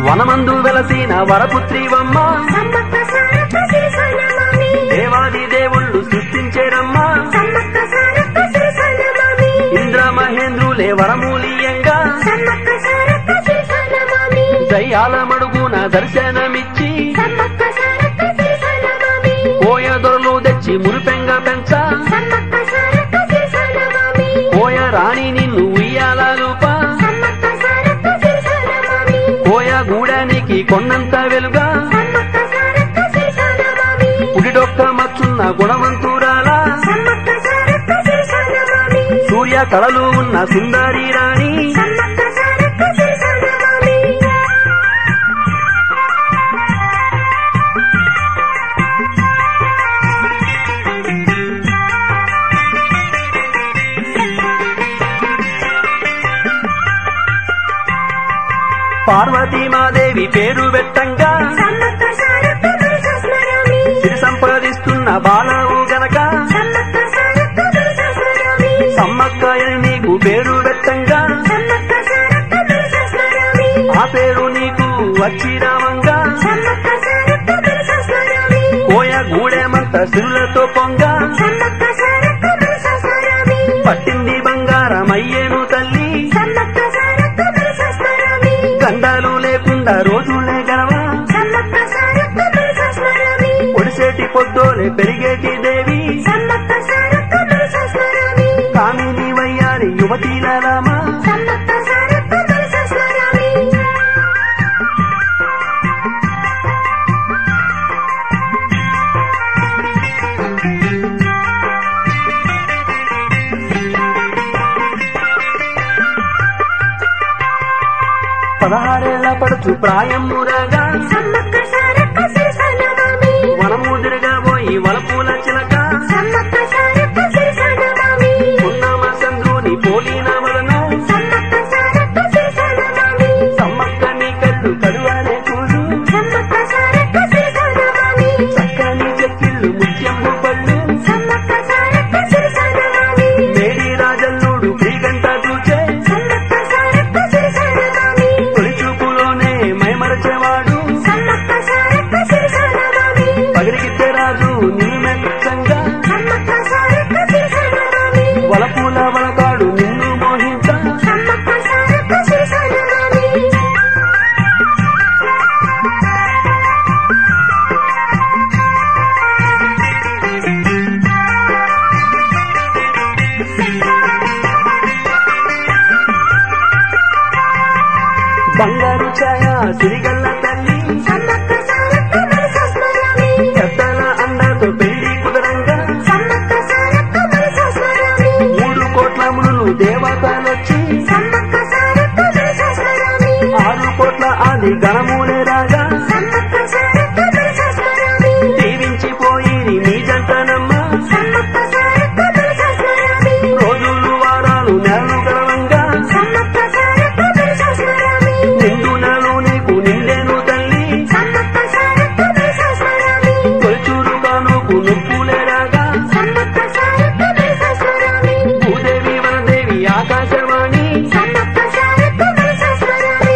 వనమందు వెలసిన వరపుత్రివమ్మ సమ్మక్క సారక్క సిరిసనమామి దేవాది దేవుళ్ళు సృష్టించేరమ్మ సమ్మక్క సారక్క సిరిసనమామి ఇంద్ర మహేంద్రులే వరమూలియంగా సమ్మక్క సారక్క సిరిసనమామి దయ్యాల మడుగున దర్శనమిచ్చి సమ్మక్క సారక్క సిరిసనమామి కోయ దొరలు తెచ్చి మురిపెంగ పెంచ సమ్మక్క సారక్క సిరిసనమామి కోయ రాణి నిన్ను ఉయ్యాలూప సమ్మక్క సారక్క సిరిసనమామి కోయ గూడానికి కొన్నంత వెలుగా సమ్మక్క సారక్క సిరిసనమామి పుడిడొక్క మచ్చున్న గుణవంతురాల సమ్మక్క సారక్క సిరిసనమామి సూర్య కళలు ఉన్న సుందరి రాణి సమ్మక్క సారక్క సిరిసనమామి పార్వతీమాదేవి పేరు పెట్టంగా సమ్మక్క సారక్క మనసస్మరామి సిరి సంపాదిస్తున్న బాలవు గనక సమ్మక్క సారక్క మనసస్మరామి సమ్మక్కయని నీకు పేరు పెట్టంగా సమ్మక్క సారక్క మనసస్మరామి ఆ పేరు నీకు వచ్చిరామంగా సమ్మక్క సారక్క మనసస్మరామి కోయ గూడెమంత సిరులతో పొంగ సమ్మక్క సారక్క మనసస్మరామి పట్టింది బంగారమయ్యేను తల్లి సమ్మక్క సారక్క మనసస్మరామి గండాలు లేకుండా రోజులే గనవా సమ్మక్క సారక్క మనసస్మరామి ఒడిసేటి పొద్దోలే పెరిగేటి దేవి సమ్మక్క సారక్క మనసస్మరామి కామిని వయ్యారి యువతీల రామ సమ్మక్క సారక్క మనసస్మరామి పదహారేళ్ల పడుచు ప్రాయమురగా సమ్మక్క సారక్క సిరిసనమామి వనము తిరగబోయి వలపూల చిలక సమ్మక్క సారక్క సిరిసనమామి ఉన్నమ చంద్రుని పోలిన వలను సమ్మక్క సారక్క సిరిసనమామి సమ్మక్క నీ కళ్ళు కడువాలే చూడు సమ్మక్క సారక్క సిరిసనమామి చక్కని చెక్కిళ్ళు ముత్యము పళ్ళు సమ్మక్క సారక్క సిరిసనమామి మేడి రాజల్లుడు శ్రీగంట చూచే సమ్మక్క సారక్క సిరిసనమామి తొలి చూపులోనే మైమరచేవాడు సమ్మక్క సారక్క సిరిసనమామి పగిలిగిద్దే రాజు నిన్ను మెచ్చంగా సమ్మక్క సారక్క సిరిసనమామి వలపూల వలకాడు నిన్ను మోహించ సమ్మక్క సారక్క సిరిసనమామి బంగారు ఛాయ సిరిగల్ల తల్లి సమ్మక్క సారక్క మనసస్మరామి పెద్దల అండతో పెళ్లి కుదరంగా సమ్మక్క సారక్క మనసస్మరామి మూడు కోట్ల మునులు దేవతలొచ్చి సమ్మక్క సారక్క మనసస్మరామి ఆరు కోట్ల ఆది గణములే రాగా సమ్మక్క సారక్క మనసస్మరామి దీవించిపోయి నీ జంటనమ్మ సమ్మక్క సారక్క మనసస్మరామి రోజులు వారాలు నెలలు గడవంగా సమ్మక్క సారక్క మనసస్మరామి నిండు నెలలు నీకు నిండేను తల్లి సమ్మక్క సారక్క మనసస్మరామి తొలిచూరు కానుకు నుప్పులే రాగా సమ్మక్క సారక్క మనసస్మరామి భూదేవి వనదేవి ఆకాశవాణి సమ్మక్క సారక్క మనసస్మరామి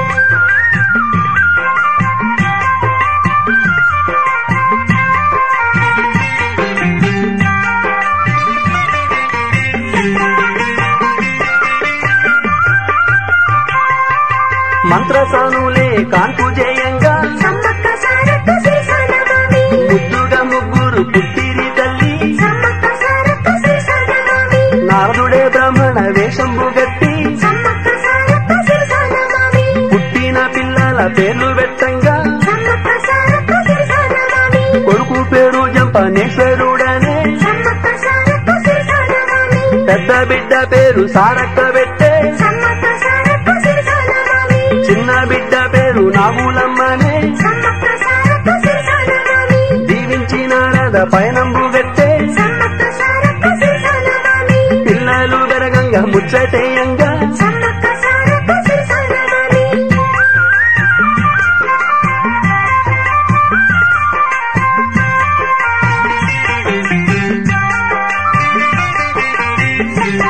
మంత్రసానులే కాన్పు జయంగా సమ్మక్క సారక్క సిరిసనమామి ముద్దుగా ముగ్గురు పుట్టిరి తల్లి సమ్మక్క సారక్క సిరిసనమామి నారదుడే బ్రాహ్మణ వేషంబు గట్టి సమ్మక్క సారక్క సిరిసనమామి పుట్టిన పిల్లల పేర్లు పెట్టంగా సమ్మక్క సారక్క సిరిసనమామి కొడుకు పేరు జంపనేశ్వరుడనే సమ్మక్క సారక్క సిరిసనమామి పెద్ద బిడ్డ పేరు సారక్క పెట్టే సమ్మక్క సారక్క సిరిసనమామి చిన్న బిడ్డ పేరు నాగులమ్మనే సమ్మక్క సారక్క సిరిసనమామి దీవించినారద పయనంబు పెట్టే సమ్మక్క సారక్క సిరిసనమామి పిల్లలు బెరగంగా ముచ్చటేయంగా సమ్మక్క సారక్క సిరిసనమామి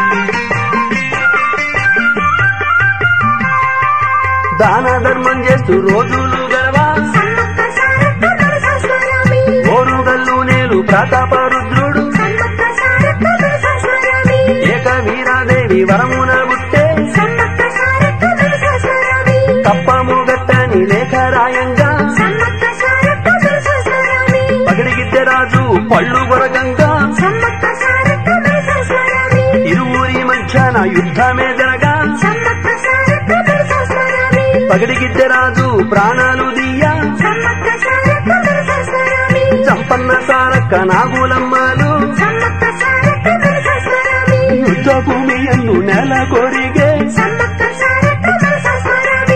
దాన ధర్మం చేస్తూ ఎత్తు రోజులు గలవా సమ్మక్క సారక్క దర్శస్వరామి ఓరుగల్లు నేలు ప్రతాప రుద్రుడు సమ్మక్క సారక్క దర్శస్వరామి ఏక వీరాదేవి వరమున గుట్టే సమ్మక్క సారక్క దర్శస్వరామి తప్పము గట్టని లేఖ రాయంగా సమ్మక్క సారక్క దర్శస్వరామి పగిడిగిద్దె రాజు పళ్ళు గొరగంగా సమ్మక్క సారక్క దర్శస్వరామి ఇరువురి మధ్యాన యుద్ధమే జరగా సమ్మక్క సారక్క దర్శస్వరామి పగిడిగిద్దె రాజు ప్రాణాలు దియ్యా సమ్మక్క సారక్క దర్శస్వరామి చంపన్న సారక్క నాగులమ్మాలు సమ్మక్క సారక్క దర్శస్వరామి యుద్ధ భూమి ఎందు నెల కొరిగే సమ్మక్క సారక్క దర్శస్వరామి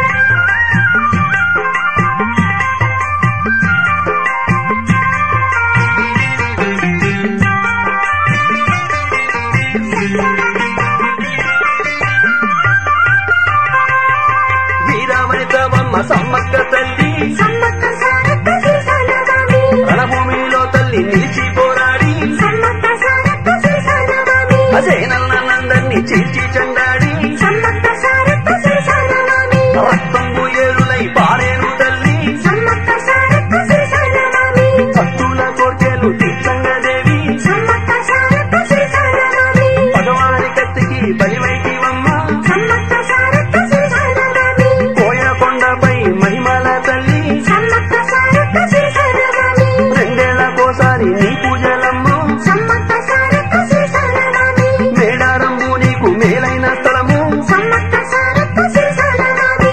వీరవైతవమ్మ సమ్మక్క తల్లి సమ్మక్క సారక్క శ్రీశైలమామి రణభూమిలో తల్లి నిలిచి పోరాడి సమ్మక్క సారక్క శ్రీశైలమామి అసేనల్లందరినీ చీల్చి చెండాడి సమ్మక్క సారక్క శ్రీశైలమామి రక్తంబు ఏరులై పారేను తల్లి సమ్మక్క సారక్క శ్రీశైలమామి భక్తుల కోర్కెలు తీర్థంగదేవి సమ్మక్క సారక్క శ్రీశైలమామి భగవాని కత్తికి బలివైతివమ్మ సమ్మక్క సారక్క శ్రీశైలమామి కోయకొండపై మహిమల తల్లి సమ్మక్క సారక్క శ్రీశైలమామి రెండేళ్లకోసారి నీ పూజలమ్ము సమ్మక్క సారక్క శ్రీశైలమామి మేడారంబు నీకు మేలైన స్థలము సమ్మక్క సారక్క శ్రీశైలమామి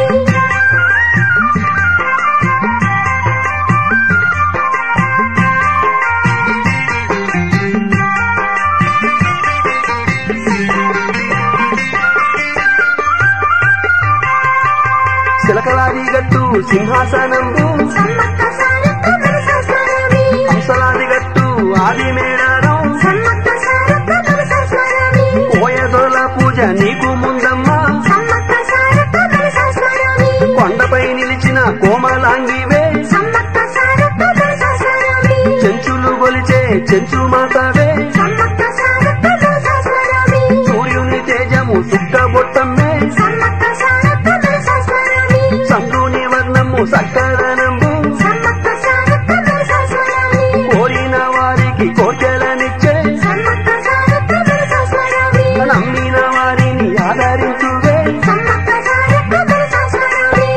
శిలకలాది గట్టు సింహాసనంబు సమ్మక్క సారక్క దర్శస్వరామి హంసలాది గట్టు ఆది మేడారం సమ్మక్క సారక్క దర్శస్వరామి కోయదొల పూజ నీకు ముందమ్మ సమ్మక్క సారక్క దర్శస్వరామి కొండపై నిలిచిన కోమలాంగివే సమ్మక్క సారక్క దర్శస్వరామి చెంచులు గొలిచే చెంచు మాతవే సమ్మక్క సారక్క దర్శస్వరామి సూర్యుని తేజము సుక్కబొట్టమ్మే సమ్మక్క సారక్క దర్శస్వరామి సంగుని వర్ణము సక్కదనంబు సమ్మక్క సారక్క దర్శస్వరామి కోరిన వారికి కోర్కెలనిచ్చే సమ్మక్క సారక్క దర్శస్వరామి నమ్మిన వారిని ఆదరించువే సమ్మక్క సారక్క దర్శస్వరామి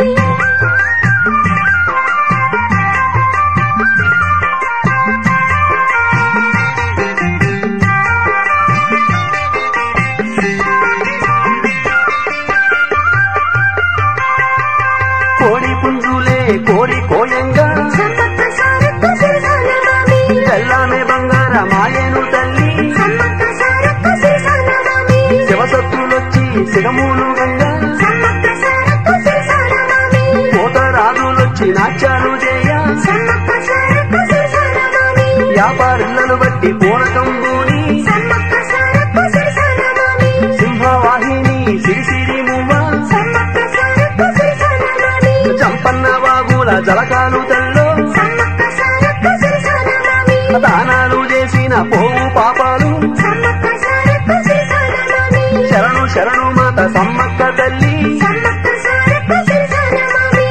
కోడి పుంజులే కోరి కోయంగా సమ్మక్క సారక్క శ్రీశైలమామి తెల్లామె బంగార మాయను తల్లి సమ్మక్క సారక్క శ్రీశైలమామి శివసత్తులొచ్చి సిగమూలు గంగా సమ్మక్క సారక్క శ్రీశైలమామి కోతరాజులొచ్చి నాట్యాలు చేయ సమ్మక్క సారక్క శ్రీశైలమామి వ్యాపారులను బట్టి పూనకంబూని సమ్మక్క సారక్క శ్రీశైలమామి సింహవాహిని సిరిసిరి మువ్వ సమ్మక్క సారక్క శ్రీశైలమామి చంపన్న బాబుల జలకాలు తల్లో సమ్మక్క సారక్క శ్రీశైలమామి దానాలు చేసిన పోవు పాపాలు సమ్మక్క సారక్క శ్రీశైలమామి శరణు శరణు మాత సమ్మక్క తల్లి సమ్మక్క సారక్క శ్రీశైలమామి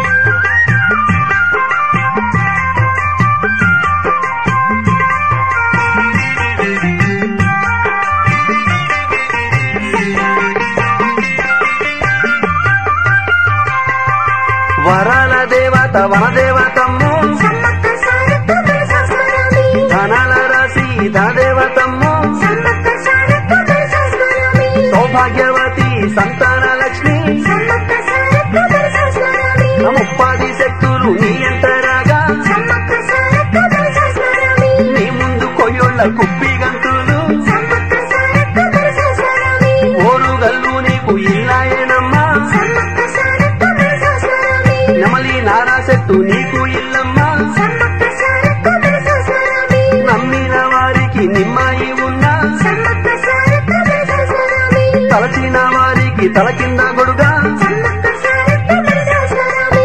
వరాల దేవత వనదేవతమ్ము సమ్మక్క సారక్క దర్శస్వరామి ధనాల రాశి ధనదేవతమ్ము సమ్మక్క సారక్క దర్శస్వరామి సౌభాగ్యవతి సంతాన లక్ష్మి సమ్మక్క సారక్క దర్శస్వరామి ముప్పాది శక్తులు నీ ఎంతరాగా సమ్మక్క సారక్క దర్శస్వరామి నీ ముందు కొయ్యోళ్ళ కుప్పి గంతులు సమ్మక్క సారక్క దర్శస్వరామి ఓరుగల్లు నీకు ఇల్లాయనమ్మా సమ్మక్క సారక్క దర్శస్వరామి నెమలి నారా చెట్టు నీకు ఇల్లమ్మా సమ్మక్క సారక్క దర్శస్వరామి నమ్మిన వారికి నిమ్మాయి ఉన్నా సమ్మక్క సారక్క దర్శస్వరామి తలచిన వారికి తల కింద గొడుగా సమ్మక్క సారక్క దర్శస్వరామి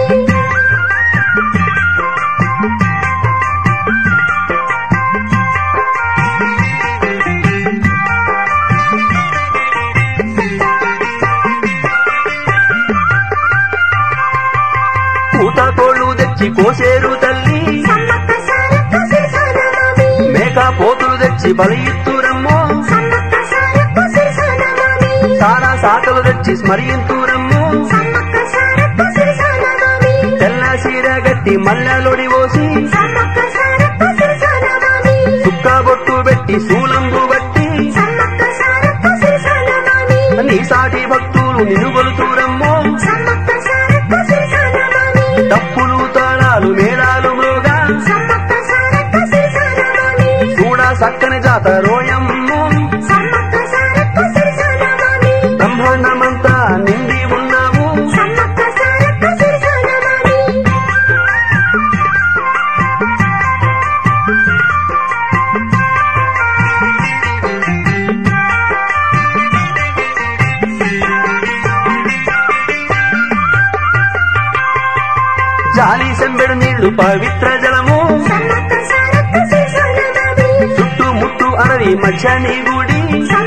వచ్చి కోసేరు తల్లి సమ్మక్క సారక్క శిరసానమామి మేక పోతులు తెచ్చి బలి ఇత్తురమ్మో సమ్మక్క సారక్క శిరసానమామి సారా సాకలు తెచ్చి స్మరింతురమ్మో సమ్మక్క సారక్క శిరసానమామి తెల్ల సీర గట్టి మల్లెలొడి పోసి సమ్మక్క సారక్క శిరసానమామి చుక్క బొట్టు పెట్టి శూలంబు బట్టి సమ్మక్క సారక్క శిరసానమామి నీ సాటి భక్తులు నిన్ను కొలుతురమ్మో సమ్మక్క సారక్క శిరసానమామి తప్పులు తాళాలు మేళాలు మృగా సమ్మక్క సారక్క శిరసానమామి చూడ సక్కని జాతరోయమ్మో సమ్మక్క సారక్క శిరసానమామి బ్రహ్మాండమంతా నిండి ఉన్నావు సమ్మక్క సారక్క శిరసానమామి జాలి సెంబెడు నీళ్లు పవిత్ర జలము సమ్మక్క సారక్క శిరసానమామి చుట్టూ ముట్టు అడవి మధ్య నీ గుడి సమ్మక్క